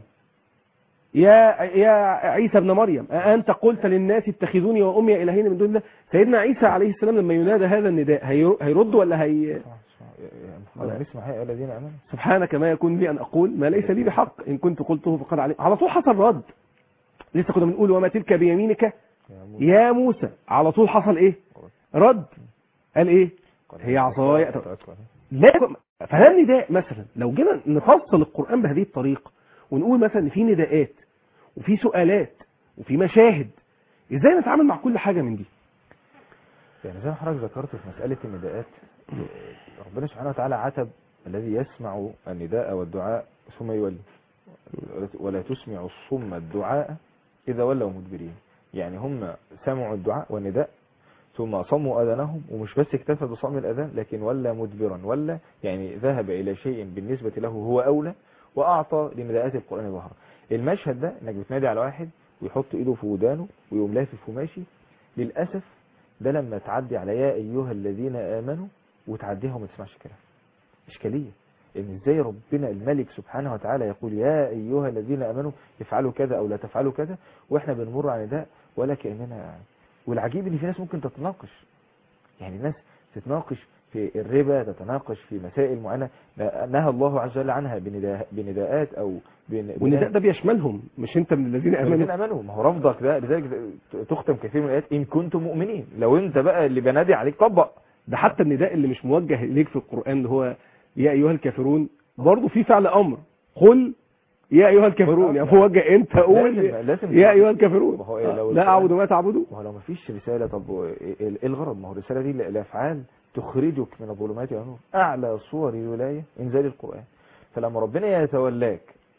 يا يا عيسى ابن مريم أأنت قلت للناس اتخذوني وأمي إلهين من دون الله سيدنا عيسى عليه السلام لما ينادى هذا النداء هي- هيرد ولا هي اسمع- اسمع. يا- يا محمد اسمع هؤلاء الذين امنوا سبحانك ما يكون لي أن أقول ما ليس لي بحق إن كنت قلته فقد عليه على طول حصل رد لسه كنا بنقول وما تلك بيمينك يا موسى يا موسى على طول حصل إيه رد قال إيه قال هي عصاي توكل عليه. لا فده النداء مثلا لو جينا نفصل القرآن بهذه الطريقة ونقول مثلا ان في نداءات وفي سؤالات وفي مشاهد ازاي نتعامل مع كل حاجة من دي يعني زي ما حضرتك ذكرت في مسألة النداءات ربنا سبحانه وتعالى عتب الذي يسمع النداء والدعاء ثم يولي ولا تسمع الصم الدعاء إذا ولوا مدبرين يعني هم سمعوا الدعاء والنداء ثم صموا أذانهم ومش بس اكتفى بصم الأذان لكن ولا مدبرا ولا يعني ذهب إلى شيء بالنسبة له هو أولى وأعطى لنداءات القرآن ظهرا المشهد ده انك بتنادي على واحد ويحط ايده في ودانه ويقوم لافف وماشي للأسف ده لما تعدي على يا أيها الذين آمنوا وتعديها وما تسمعش كلام إشكالية إن إزاي ربنا الملك سبحانه وتعالى يقول يا أيها الذين آمنوا افعلوا كذا أو لا تفعلوا كذا وإحنا بنمر على ده ولا كأننا يعني والعجيب إن في ناس ممكن تتناقش يعني الناس تتناقش في الربا تتناقش في مسائل معينة نهى الله عز وجل عنها بنداء بنداءات أو بن- والنداء ده بيشملهم مش انت من الذين الذين امنوا امنوا ما هو رفضك ده لذلك تختم كثير من الايات ان كنتم مؤمنين لو انت بقى اللي بنادي عليك طبق ده حتى النداء اللي مش موجه اليك في القرآن اللي هو يا ايها الكافرون برضه في فعل امر قل يا ايها الكافرون يعني موجه انت قول لازم لازم يا ايها الكافرون ما هو إيه لو لا القرآن- اعبد ما تعبدون ما هو لو ما فيش رساله طب ايه إيه الغرض ما هو الرساله دي الافعال تخرجك من الظلمات الى النور اعلى صور الولايه انزال القران فلما ربنا يتولاك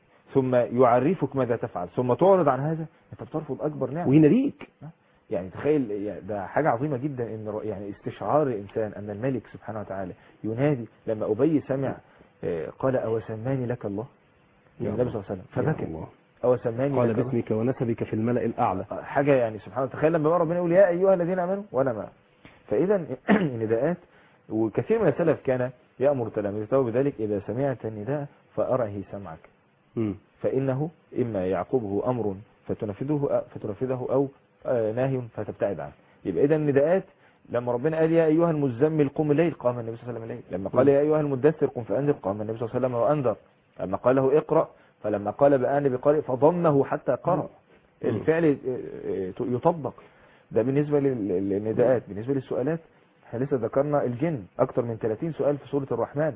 ثم يعرفك ماذا تفعل ثم تعرض عن هذا انت بترفض اكبر نعمه ويناديك يعني تخيل يعني ده حاجة عظيمة جدا ان ر- يعني استشعار الانسان ان الملك سبحانه وتعالى ينادي لما ابي سمع آه، قال او سماني لك الله يا يعني النبي الله. صلى الله عليه يا وسلم فبكى الله. او سماني قال لك الله باسمك ونسبك في الملأ الأعلى آه، حاجة يعني سبحان الله تخيل لما بقى ربنا يقول يا ايها الذين امنوا وانا معه فاذا النداءات وكثير من السلف كان يامر تلاميذه بذلك اذا سمعت النداء فارعه سمعك مم. فإنه إما يعقبه أمر فتنفذه فتنفذه أو آه، نهي فتبتعد عنه يبقى إذا النداءات لما ربنا قال يا أيها المزمل قم الليل قام النبي صلى الله عليه وسلم الليل لما قال يا أيها المدثر قم فأنذر قام النبي صلى الله عليه وسلم وأنذر لما قال له اقرأ فلما قال بآن بقارئ فضمه حتى قرأ مم. الفعل آه، آه، يطبق ده بالنسبة لل- للنداءات بالنسبة للسؤالات احنا لسه ذكرنا الجن أكثر من 30 سؤال في سورة الرحمن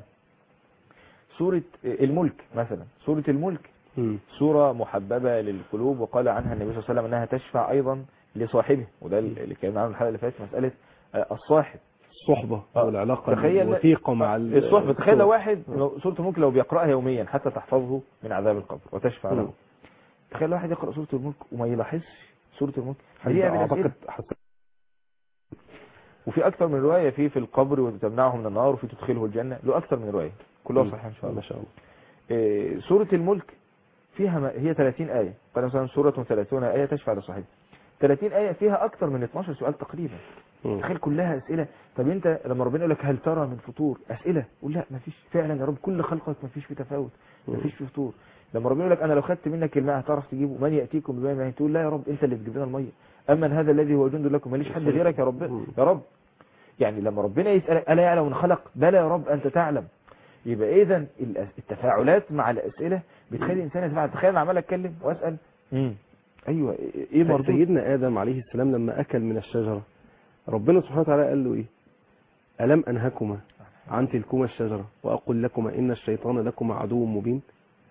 سورة الملك مثلا سورة الملك مم. سورة محببة للقلوب وقال عنها النبي صلى الله عليه وسلم أنها تشفع أيضا لصاحبه وده اللي اتكلمنا عنه الحلقة اللي فاتت مسألة آه، الصاحب الصحبة آه. والعلاقة تخيل- الوثيقة مع ال- الصحبة تخيل لو الصحبة. واحد لو سورة الملك لو بيقرأها يوميا حتى تحفظه من عذاب القبر وتشفع مم. له تخيل واحد يقرأ سورة الملك وما يلاحظش سورة الملك هي من أعتقد أسئلة. حس- وفي أكثر من رواية في في القبر وتمنعه من النار وفي تدخله الجنة له أكثر من رواية كلها مم. صحيحة إن شاء الله ما شاء الله إيه، سورة الملك فيها ما هي 30 آية قال مثلا سورة 30 آية تشفع لصاحبها 30 آية فيها أكتر من 12 سؤال تقريبا مم. تخيل كلها أسئلة طب أنت لما ربنا يقول لك هل ترى من فطور أسئلة قول لا مفيش فعلا يا رب كل خلقك مفيش في تفاوت مفيش في فطور لما ربنا يقول لك أنا لو خدت منك الماء هتعرف تجيبه من يأتيكم بماء معين تقول لا يا رب أنت اللي تجيب لنا المية أما هذا الذي هو جند لكم ماليش حد غيرك يا رب مم. يا رب يعني لما ربنا يسألك ألا يعلم من خلق بلى يا رب أنت تعلم يبقى إذا التفاعلات مع الأسئلة بتخلي الإنسان يتفاعل تخيل أنا عمال أتكلم وأسأل مم. أيوة إيه مردود سيدنا آدم عليه السلام لما أكل من الشجرة ربنا سبحانه وتعالى قال له إيه ألم أنهكما عن تلكما الشجرة وأقول لكما إن الشيطان لكما عدو مبين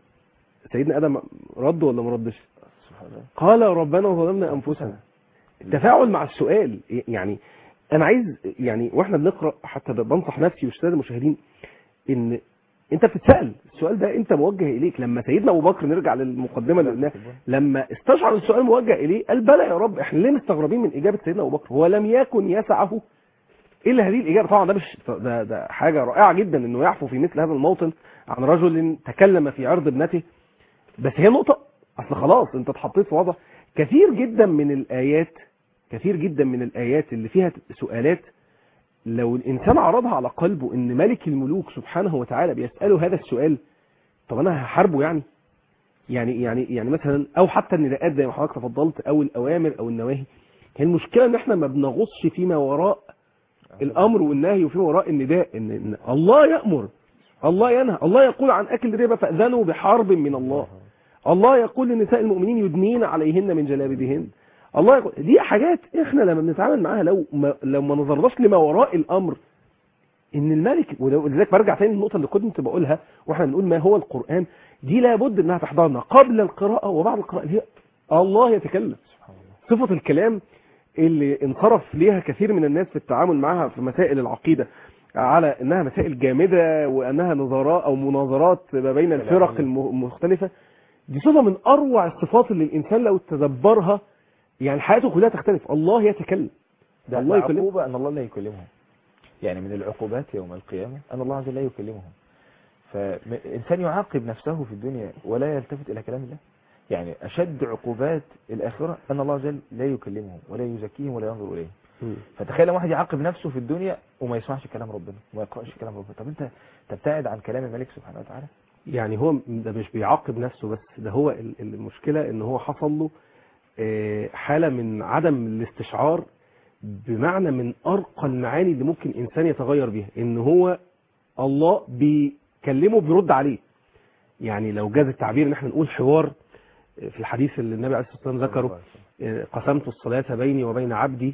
سيدنا آدم رد ولا ما ردش سبحان الله قال ربنا ظلمنا أنفسنا التفاعل مع السؤال يعني أنا عايز يعني وإحنا بنقرأ حتى بنصح نفسي والسادة المشاهدين إن أنت بتتسأل السؤال ده أنت موجه إليك لما سيدنا أبو بكر نرجع للمقدمة اللي قلناها لما استشعر السؤال موجه اليه قال بلى يا رب احنا ليه مستغربين من اجابه سيدنا ابو بكر هو لم يكن يسعه الا هذه الاجابه طبعا ده مش ده, ده حاجه رائعه جدا انه يعفو في مثل هذا الموطن عن رجل تكلم في عرض ابنته بس هي نقطه اصل خلاص انت اتحطيت في وضع كثير جدا من الايات كثير جدا من الايات اللي فيها سؤالات لو الانسان عرضها على قلبه ان ملك الملوك سبحانه وتعالى بيساله هذا السؤال طب انا هحاربه يعني يعني يعني يعني مثلا او حتى النداءات زي ما حضرتك تفضلت او الاوامر او النواهي هي المشكله ان احنا ما بنغصش فيما وراء الامر والنهي وفيما وراء النداء ان, إن الله يامر الله ينهى الله يقول عن اكل الربا فاذنوا بحرب من الله الله يقول لنساء المؤمنين يدنين عليهن من جلابيبهن الله يقول دي حاجات احنا لما بنتعامل معاها لو ما لو ما نظرناش لما وراء الامر ان الملك ولذلك برجع تاني للنقطه اللي كنت بقولها واحنا بنقول ما هو القران دي لابد انها تحضرنا قبل القراءه وبعد القراءه اللي هي الله يتكلم سبحان الله صفه الكلام اللي انصرف ليها كثير من الناس في التعامل معها في مسائل العقيده على انها مسائل جامده وانها نظراء او مناظرات ما بين الفرق الم- المختلفه دي صفه من اروع الصفات اللي الانسان لو تدبرها يعني حياته كلها تختلف الله يتكلم ده الله يكلمه. العقوبة أن الله لا يكلمهم يعني من العقوبات يوم القيامة أن الله عز وجل لا يكلمهم فإنسان يعاقب نفسه في الدنيا ولا يلتفت إلى كلام الله يعني أشد عقوبات الآخرة أن الله عز وجل لا يكلمهم ولا يزكيهم ولا ينظر إليهم فتخيل لما واحد يعاقب نفسه في الدنيا وما يسمعش كلام ربنا وما يقرأش كلام ربنا طب أنت تبتعد عن كلام الملك سبحانه وتعالى يعني هو ده مش بيعاقب نفسه بس ده هو ال- المشكلة ان هو حصل له آه، حالة من عدم الاستشعار بمعنى من ارقى المعاني اللي ممكن انسان يتغير بيها ان هو الله بيكلمه بيرد عليه يعني لو جاز التعبير ان احنا نقول حوار آه، في الحديث اللي النبي عليه الصلاة والسلام ذكره آه، قسمت الصلاة بيني وبين عبدي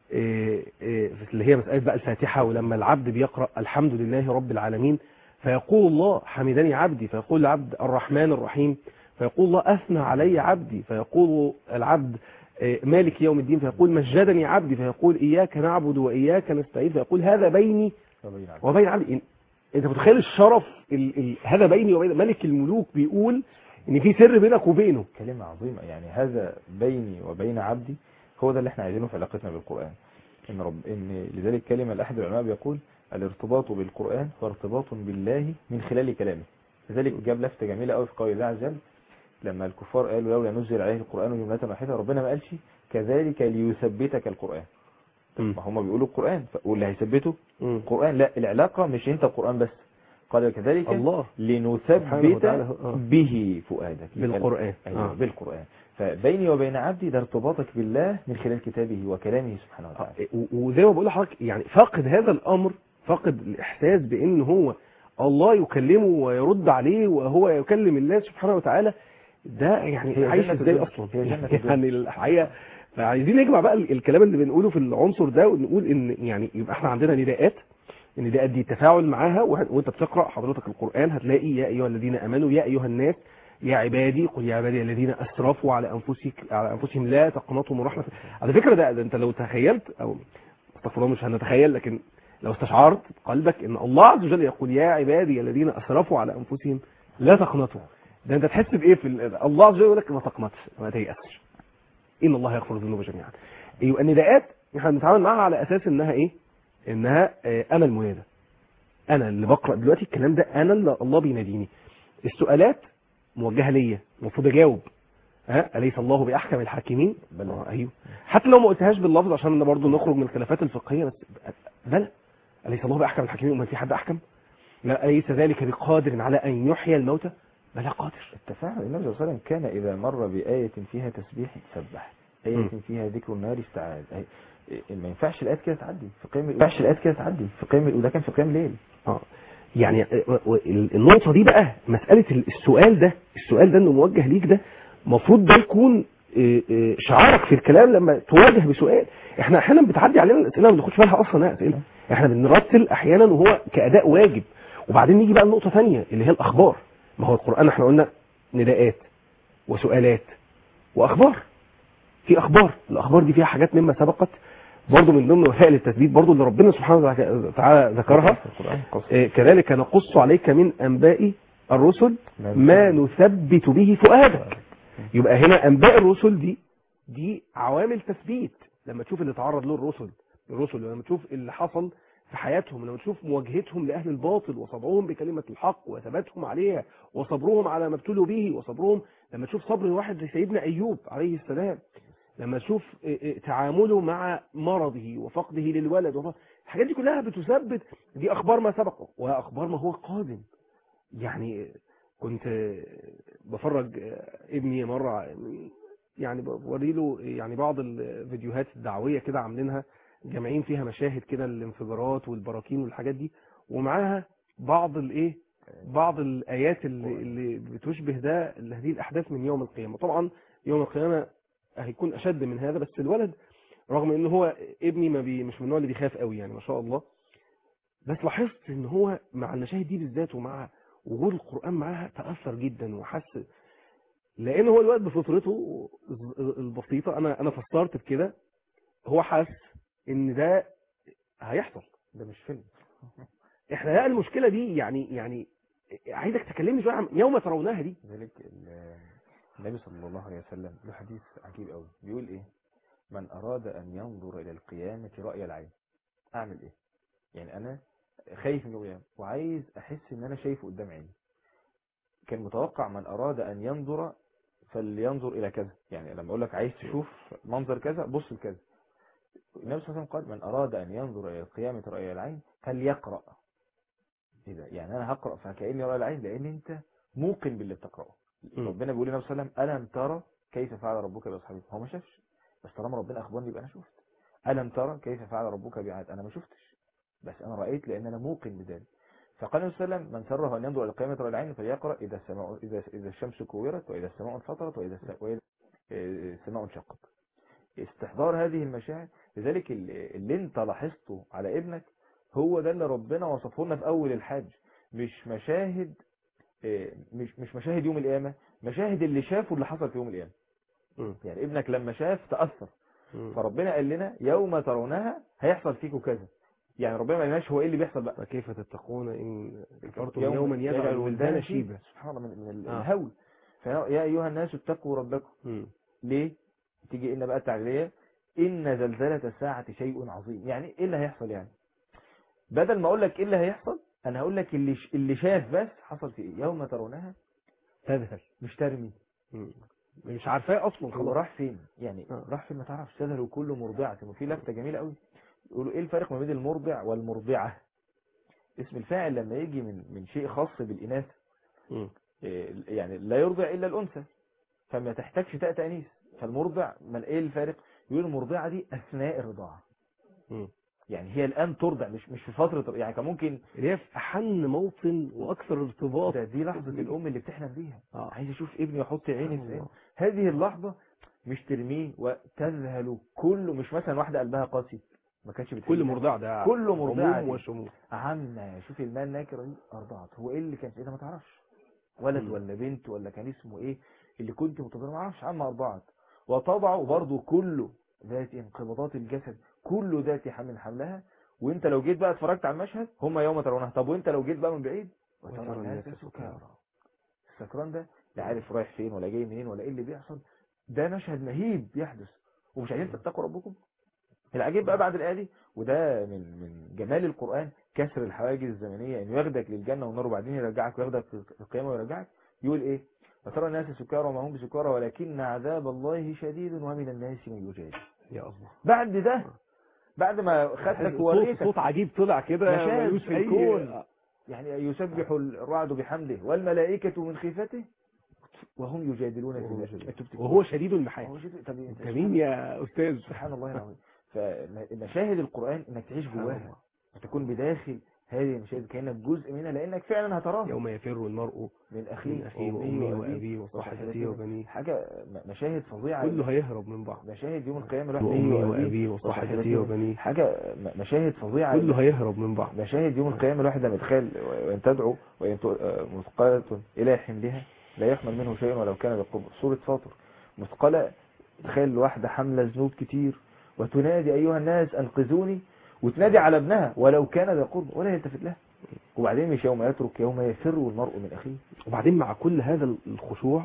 آه، آه، اللي هي مسألة بقى الفاتحة ولما العبد بيقرأ الحمد لله رب العالمين فيقول الله حمدني عبدي فيقول العبد الرحمن الرحيم فيقول الله أثنى علي عبدي فيقول العبد آه، مالك يوم الدين فيقول مجدني عبدي فيقول إياك نعبد وإياك نستعين فيقول هذا بيني ربنا يعلم. وبين عبدي إن- انت متخيل الشرف ال ال هذا بيني وبين ملك الملوك بيقول ان في سر بينك وبينه كلمة عظيمة يعني هذا بيني وبين عبدي هو ده اللي احنا عايزينه في علاقتنا بالقرآن ان رب ان لذلك كلمة احد العلماء بيقول الارتباط بالقرآن هو ارتباط بالله من خلال كلامه لذلك جاب لفتة جميلة قوي في قول الله عز وجل لما الكفار قالوا لولا نزل عليه القرآن جملة واحدة ربنا ما قالش كذلك ليثبتك القرآن مم. ما هم بيقولوا القرآن ف- واللي هيثبته مم. القرآن لا العلاقة مش انت القرآن بس قال كذلك الله سبحانه لنثبت وتعالى، آه. به فؤادك بالقرآن. أيوة آه. بالقرآن فبيني وبين عبدي ده ارتباطك بالله من خلال كتابه وكلامه سبحانه وتعالى و- وزي ما بقول لحضرتك يعني فاقد هذا الامر فاقد الاحساس بان هو الله يكلمه ويرد عليه وهو يكلم الله سبحانه وتعالى ده يعني هي عايش جنة ازاي الدنيا. اصلا هي جنة الدنيا. يعني الحقيقه فعايزين نجمع بقى ال- الكلام اللي بنقوله في العنصر ده ونقول ان يعني يبقى احنا عندنا نداءات النداءات دي تفاعل معاها وه- وانت بتقرا حضرتك القران هتلاقي يا ايها الذين امنوا يا ايها الناس يا عبادي قل يا عبادي الذين اسرفوا على انفسك على انفسهم لا تقنطوا من رحمه على فكره ده, ده انت لو تخيلت او استغفر الله مش هنتخيل لكن لو استشعرت قلبك ان الله عز وجل يقول يا عبادي الذين اسرفوا على انفسهم لا تقنطوا ده انت تحس بايه في ال- الله عز وجل يقول لك ما تقنطش ما تيأسش ان الله يغفر الذنوب جميعا يبقى النداءات احنا بنتعامل معاها على اساس انها ايه انها آه، انا المنادى انا اللي بقرا دلوقتي الكلام ده انا اللي الله بيناديني السؤالات موجهه ليا المفروض اجاوب ها اليس الله باحكم الحاكمين بلى. آه ايوه حتى لو ما قلتهاش باللفظ عشان برضه نخرج من الخلافات الفقهيه بس بلى اليس الله باحكم الحاكمين وما في حد احكم لا اليس ذلك بقادر على ان يحيي الموتى بلى قادر التفاعل النبي صلى الله عليه وسلم كان إذا مر بآية فيها تسبيح سبح آية م. فيها ذكر النار استعاذ أي- ما ينفعش الآيات كده تعدي في قيام ما ينفعش الآيات كده تعدي في قيام وده كان في قيام ليل اه يعني آه، و- ال- النقطة دي بقى مسألة ال- السؤال ده السؤال ده انه موجه ليك ده المفروض ده يكون آه، آه، شعارك في الكلام لما تواجه بسؤال احنا احيانا بتعدي علينا الاسئله ما بناخدش بالها اصلا انها اسئله احنا بنرتل احيانا وهو كاداء واجب وبعدين نيجي بقى لنقطه ثانيه اللي هي الاخبار ما هو القران احنا قلنا نداءات وسؤالات واخبار في اخبار الاخبار دي فيها حاجات مما سبقت برضه من ضمن وسائل التثبيت برضه اللي ربنا سبحانه وتعالى ذكرها في القرآن قصص إيه، كذلك نقص عليك من أنباء الرسل ما نثبت به فؤادك يبقى هنا أنباء الرسل دي دي عوامل تثبيت لما تشوف اللي تعرض له الرسل الرسل لما تشوف اللي حصل في حياتهم لما تشوف مواجهتهم لأهل الباطل وصدعهم بكلمة الحق وثباتهم عليها وصبرهم على ما ابتلوا به وصبرهم لما تشوف صبر واحد زي سيدنا أيوب عليه السلام لما تشوف إيه، إيه، تعامله مع مرضه وفقده للولد وف- الحاجات دي كلها بتثبت دي اخبار ما سبقه واخبار ما هو قادم يعني كنت بفرج ابني مره يعني بوري له يعني بعض الفيديوهات الدعويه كده عاملينها جامعين فيها مشاهد كده الانفجارات والبراكين والحاجات دي ومعاها بعض الايه بعض الايات اللي, اللي بتشبه ده هذه الاحداث من يوم القيامه طبعا يوم القيامه هيكون اشد من هذا بس الولد رغم ان هو ابني ما بي مش من النوع اللي بيخاف قوي يعني ما شاء الله بس لاحظت ان هو مع المشاهد دي بالذات ومع وجود القران معاها تاثر جدا وحس لان هو الولد بفطرته البسيطه انا انا فسرت بكده هو حس ان ده هيحصل ده مش فيلم احنا لا المشكله دي يعني يعني عايزك تكلمني شويه عن يوم ترونها دي ذلك ال- النبي صلى الله عليه وسلم له حديث عجيب قوي بيقول ايه من اراد ان ينظر الى القيامة رأي العين اعمل ايه يعني انا خايف من يوم القيامة وعايز احس ان انا شايفه قدام عيني كان متوقع من اراد ان ينظر فلينظر الى كذا يعني لما اقول لك عايز تشوف منظر كذا بص لكذا النبي صلى الله عليه وسلم قال من اراد ان ينظر الى القيامة رأي العين فليقرأ ايه ده يعني انا هقرأ فكأني رأي العين لان انت موقن باللي بتقرأه م. ربنا بيقول للنبي صلى الله عليه وسلم ألم ترى كيف فعل ربك بأصحابه هو ما شافش بس طالما ربنا أخبرني يبقى أنا شفت ألم ترى كيف فعل ربك بعاد أنا ما شفتش بس أنا رأيت لأن أنا موقن بذلك فقال النبي صلى الله عليه وسلم من سره أن ينظر إلى القيامة رأي العين فليقرأ إذا السماء إذا إذا الشمس كورت وإذا السماء انفطرت وإذا الس- وإذا السماء انشقت استحضار هذه المشاعر لذلك ال- اللي انت لاحظته على ابنك هو ده اللي ربنا وصفه لنا في أول الحج مش مشاهد إيه، مش مش مشاهد يوم القيامة مشاهد اللي شافه اللي حصل في يوم القيامة م. يعني ابنك لما شاف تأثر م. فربنا قال لنا يوم ترونها هيحصل فيكم كذا يعني ربنا ما قالناش هو ايه اللي بيحصل بقى فكيف تتقون ان كفرتم يوم يوما يجعل الولدان شيبا سبحان الله من, من ال- آه. الهول فيا ايها الناس اتقوا ربكم م. ليه تيجي ان بقى التعليليه ان زلزله الساعه شيء عظيم يعني ايه اللي هيحصل يعني بدل ما اقول لك ايه اللي هيحصل انا هقول لك اللي ش... اللي شاف بس حصل في ايه يوم ترونها تذهل مش ترمي م. مش عارفاه اصلا هو خلاص راح فين يعني آه. راح فين ما تعرفش تذهل كل مرضعة وفي لفتة جميلة قوي يقولوا ايه الفرق ما بين المرضع والمرضعة اسم الفاعل لما يجي من من شيء خاص بالإناث م. إيه، يعني لا يرضع إلا الأنثى فما تحتاجش تاء تأنيث فالمرضع ما ايه الفارق يقول المرضعة دي أثناء الرضاعة م. يعني هي الآن ترضع مش مش في فترة يعني كان ممكن اللي هي في احن موطن واكثر ارتباط ده دي لحظة الأم اللي بتحلم بيها آه. عايز أشوف ابني وأحط عيني في الله. عينه هذه اللحظة مش ترميه وتذهل كله مش مثلا واحدة قلبها قاسي ما كانتش بتحب كل ده. مرضع ده كل مرضعة عموم دي. وشمول عم شوف الماء الناكرة دي أرضعت هو إيه اللي كان في إيدها ما تعرفش ولد مم. ولا بنت ولا كان اسمه إيه اللي كنت متضرر ما اعرفش عم أرضعت وطبعه برضه كله ذات انقباضات الجسد كله ذات حمل حملها وانت لو جيت بقى اتفرجت على المشهد هم يوم ترونها طب وانت لو جيت بقى من بعيد وترى وترى الناس الناس سكارى. سكارى السكران ده لا عارف رايح فين ولا جاي منين ولا ايه اللي بيحصل ده مشهد مهيب بيحدث ومش عايزين تتقوا ربكم العجيب بقى بعد الآية دي وده من من جمال القرآن كسر الحواجز الزمنية انه ياخدك للجنة والنار وبعدين يرجعك وياخدك في القيامة ويرجعك يقول ايه وترى الناس سكارى وما هم بسكارى ولكن عذاب الله شديد ومن الناس من يجادل يا الله بعد ده بعد ما خدتك صوت, ووريتك صوت عجيب طلع كده مشاهد ملوش في أي- الكون. يعني يسبح الرعد بحمده والملائكة من خيفته وهم يجادلون في وهو الله شديد. أنتوا بتكتبوا. وهو شديد المحال وهو شديد. طب أنت انت مين يا استاذ سبحان الله العظيم فمشاهد القرآن انك تعيش سبحان جواها الله. وتكون بداخل هذه المشاهد كأنك جزء منها لأنك فعلا هتراها يوم يفر المرء من من أخيه أخيه وأمه وأمه وأبيه وأبيه وصحبته وبنيه حاجة م- مشاهد فظيعة كله هيهرب من بعض مشاهد يوم القيامة الواحد وأمه يجي وأبيه وصحبته وبنيه حاجة م- مشاهد فظيعة كله هيهرب من بعض مشاهد يوم القيامة الواحد لما يتخيل وإن تدعو وإن ت- آه، مثقلة إلى حملها لا يحمل منه شيء ولو كان بالقرب سورة فاطر مثقلة تخيل واحدة حاملة ذنوب كتير وتنادي أيها الناس أنقذوني وتنادي على ابنها ولو كان ذا قرب ولا يلتفت لها وبعدين مش يوم يترك يوم يفر المرء من أخيه وبعدين مع كل هذا الخشوع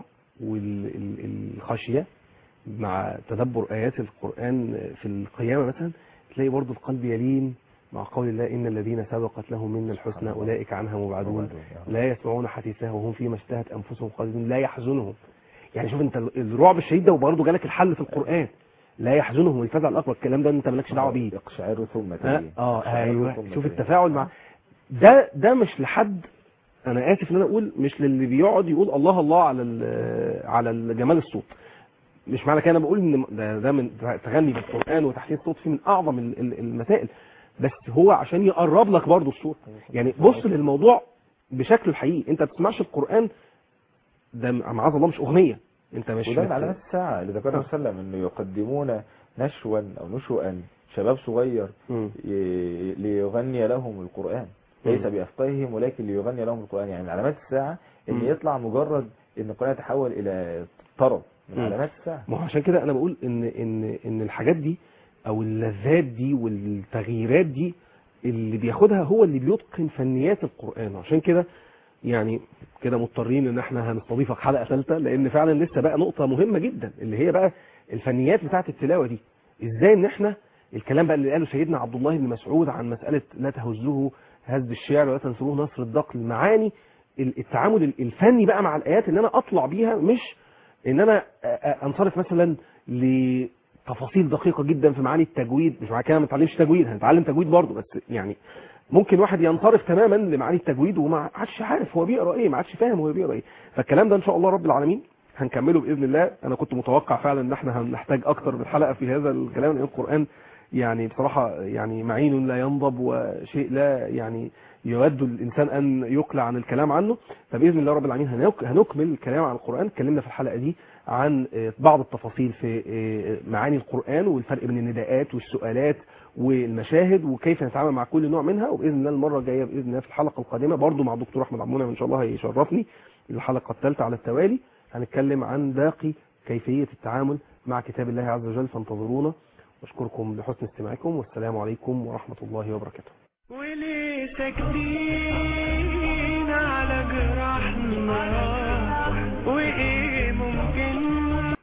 والخشية مع تدبر آيات القرآن في القيامة مثلا تلاقي برضو القلب يلين مع قول الله إن الذين سبقت لهم منا الحسنى سبحان الله. أولئك عنها مبعدون لا يسمعون حديثها وهم فيما اشتهت أنفسهم خالدون لا يحزنهم يعني شوف انت الرعب الشديد ده وبرضه جالك الحل في القرآن لا يحزنهم الفزع الأكبر الكلام ده انت مالكش دعوة بيه يقشعر ثم ها؟ تلين اه يقشعر ايوه ثم شوف تلين. التفاعل مع ده ده مش لحد انا اسف ان انا اقول مش للي بيقعد يقول الله الله على ال- على جمال الصوت مش معنى كده انا بقول ان ده, ده من تغني بالقران وتحسين الصوت فيه من اعظم ال- ال- المسائل بس هو عشان يقرب لك برضه الصوت يعني بص للموضوع بشكله الحقيقي انت ما بتسمعش القران ده معاذ الله مش اغنيه انت مش وده من بت- علامات الساعة اللي ذكرنا آه. صلى الله عليه وسلم انه يقدمون نشوا او نشوا شباب صغير مم. ي- ليغني لهم القرآن ليس مم. بأفقاههم ولكن ليغني لهم القرآن يعني من علامات الساعة ان مم. يطلع مجرد ان القرآن يتحول الى طرب من مم. علامات الساعة ما هو عشان كده انا بقول ان ان ان الحاجات دي او اللذات دي والتغييرات دي اللي بياخدها هو اللي بيتقن فنيات القران عشان كده يعني كده مضطرين ان احنا هنستضيفك حلقه ثالثه لان فعلا لسه بقى نقطه مهمه جدا اللي هي بقى الفنيات بتاعه التلاوه دي ازاي ان احنا الكلام بقى اللي قاله سيدنا عبد الله بن مسعود عن مساله لا تهزه هز الشعر ولا تنسروه نصر الدقل المعاني التعامل الفني بقى مع الايات ان انا اطلع بيها مش ان انا أ- أ- انصرف مثلا لتفاصيل دقيقه جدا في معاني التجويد مش معنى كده ما نتعلمش تجويد هنتعلم تجويد برضه بس يعني ممكن واحد ينصرف تماما لمعاني التجويد وما عادش عارف هو بيقرا ايه ما عادش فاهم هو بيقرا ايه فالكلام ده ان شاء الله رب العالمين هنكمله باذن الله انا كنت متوقع فعلا ان احنا هنحتاج اكتر من حلقه في هذا الكلام لان القران يعني بصراحه يعني معين لا ينضب وشيء لا يعني يود الانسان ان يقلع عن الكلام عنه فباذن الله رب العالمين هنك- هنكمل الكلام عن القران اتكلمنا في الحلقه دي عن آه، بعض التفاصيل في آه، معاني القران والفرق بين النداءات والسؤالات والمشاهد وكيف نتعامل مع كل نوع منها وباذن الله المره الجايه باذن الله في الحلقه القادمه برضو مع الدكتور احمد عبد المنعم ان شاء الله هيشرفني الحلقه الثالثه على التوالي هنتكلم عن باقي كيفيه التعامل مع كتاب الله عز وجل فانتظرونا واشكركم لحسن استماعكم والسلام عليكم ورحمه الله وبركاته وليه ساكتين